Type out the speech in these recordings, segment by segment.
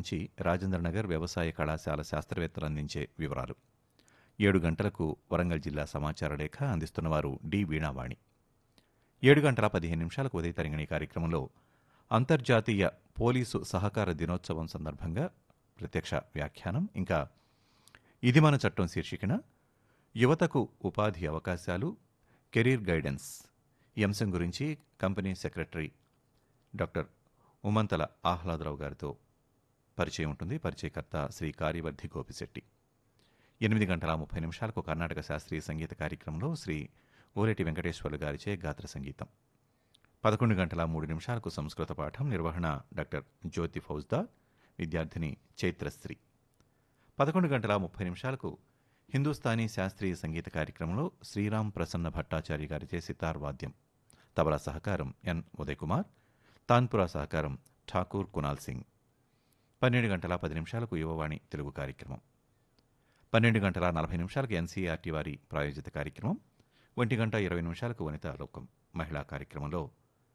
గురించి రాజేంద్రనగర్ వ్యవసాయ కళాశాల శాస్త్రవేత్తలు అందించే వివరాలు ఏడు గంటలకు వరంగల్ జిల్లా సమాచార లేఖ అందిస్తున్నవారు డి వీణావాణి ఏడు గంటల పదిహేను నిమిషాలకు ఉదయ తరంగిణి కార్యక్రమంలో అంతర్జాతీయ పోలీసు సహకార దినోత్సవం సందర్భంగా ప్రత్యక్ష వ్యాఖ్యానం ఇంకా ఇది మన చట్టం శీర్షికన యువతకు ఉపాధి అవకాశాలు కెరీర్ గైడెన్స్ ఈ అంశం గురించి company secretary doctor Umanthala Ahladarao గారితో పరిచయం ఉంటుంది పరిచయకర్త శ్రీ కార్యవర్ధి గోపిశెట్టి ఎనిమిది గంటల ముప్పై నిమిషాలకు కర్ణాటక శాస్త్రీయ సంగీత కార్యక్రమంలో శ్రీ ఊరెటి వెంకటేశ్వర్లు గారిచే గాత్ర సంగీతం పదకొండు గంటల మూడు నిమిషాలకు సంస్కృత పాఠం నిర్వహణ డాక్టర్ జ్యోతి ఫౌజ్దార్ విద్యార్థిని చైత్రశ్రీ పదకొండు గంటల ముప్పై నిమిషాలకు హిందుస్థానీ శాస్త్రీయ సంగీత కార్యక్రమంలో శ్రీరామ్ ప్రసన్న భట్టాచార్య గారిచే సితార్ వాద్యం తబలా సహకారం ఎన్ ఉదయ్ కుమార్ తాన్పురా సహకారం ఠాకూర్ కునాల్ సింగ్ పన్నెండు గంటల పది నిమిషాలకు యువవాణి తెలుగు కార్యక్రమం పన్నెండు గంటల నలభై నిమిషాలకు ఎన్సీఆర్టీ వారి ప్రాయోజిత కార్యక్రమం ఒంటి గంట ఇరవై నిమిషాలకు వనితా లోకం మహిళా కార్యక్రమంలో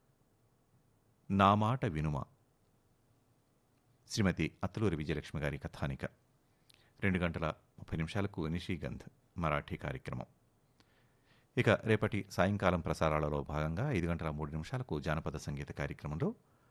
నా మాట వినుమ శ్రీమతి అత్తలూరి విజయలక్ష్మి గారి కథానిక రెండు గంటల ముప్పై నిమిషాలకు నిషిగంధ్ మరాఠీ కార్యక్రమం ఇక రేపటి సాయంకాలం ప్రసారాలలో భాగంగా ఐదు గంటల మూడు నిమిషాలకు జానపద సంగీత కార్యక్రమంలో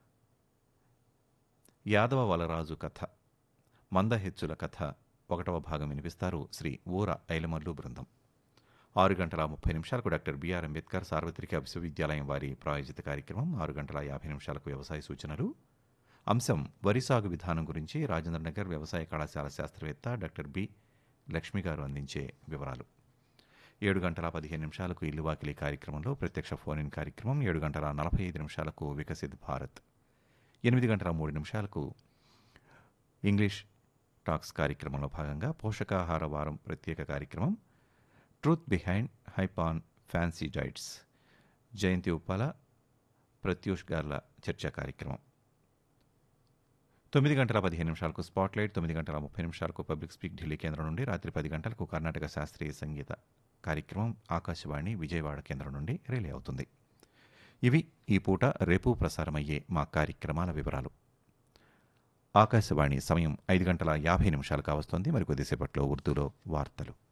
యాదవ వలరాజు కథ మందహెచ్చుల కథ ఒకటవ భాగం వినిపిస్తారు శ్రీ ఊర ఐలమల్లు బృందం ఆరు గంటల ముప్పై నిమిషాలకు డాక్టర్ బిఆర్ అంబేద్కర్ సార్వత్రిక విశ్వవిద్యాలయం వారి ప్రాయోజిత కార్యక్రమం ఆరు గంటల యాభై నిమిషాలకు వ్యవసాయ సూచనలు అంశం వరి సాగు విధానం గురించి రాజేంద్రనగర్ వ్యవసాయ కళాశాల శాస్త్రవేత్త డాక్టర్ బి లక్ష్మి గారు అందించే వివరాలు ఏడు గంటల పదిహేను నిమిషాలకు ఇల్లువాకిలి కార్యక్రమంలో ప్రత్యక్ష ఫోన్ ఇన్ కార్యక్రమం ఏడు గంటల నలభై ఐదు నిమిషాలకు వికసిత్ భారత్ ఎనిమిది గంటల మూడు నిమిషాలకు ఇంగ్లీష్ టాక్స్ కార్యక్రమంలో భాగంగా పోషకాహార వారం ప్రత్యేక కార్యక్రమం truth behind hype and fancy diets Jayanthi Uppala Pratyush గార్ల చర్చా కార్యక్రమం తొమ్మిది గంటల పదిహేను నిమిషాలకు స్పాట్లైట్ తొమ్మిది గంటల ముప్పై నిమిషాలకు పబ్లిక్ స్పీక్ ఢిల్లీ కేంద్రం నుండి రాత్రి పది గంటలకు కర్ణాటక శాస్త్రీయ సంగీత కార్యక్రమం ఆకాశవాణి విజయవాడ కేంద్రం నుండి రిలే అవుతుంది ఇవి ఈ పూట రేపు ప్రసారమయ్యే మా కార్యక్రమాల వివరాలు ఆకాశవాణి సమయం ఐదు గంటల యాభై నిమిషాలు కావస్తోంది మరి కొద్దిసేపట్లో ఉర్దూలో వార్తలు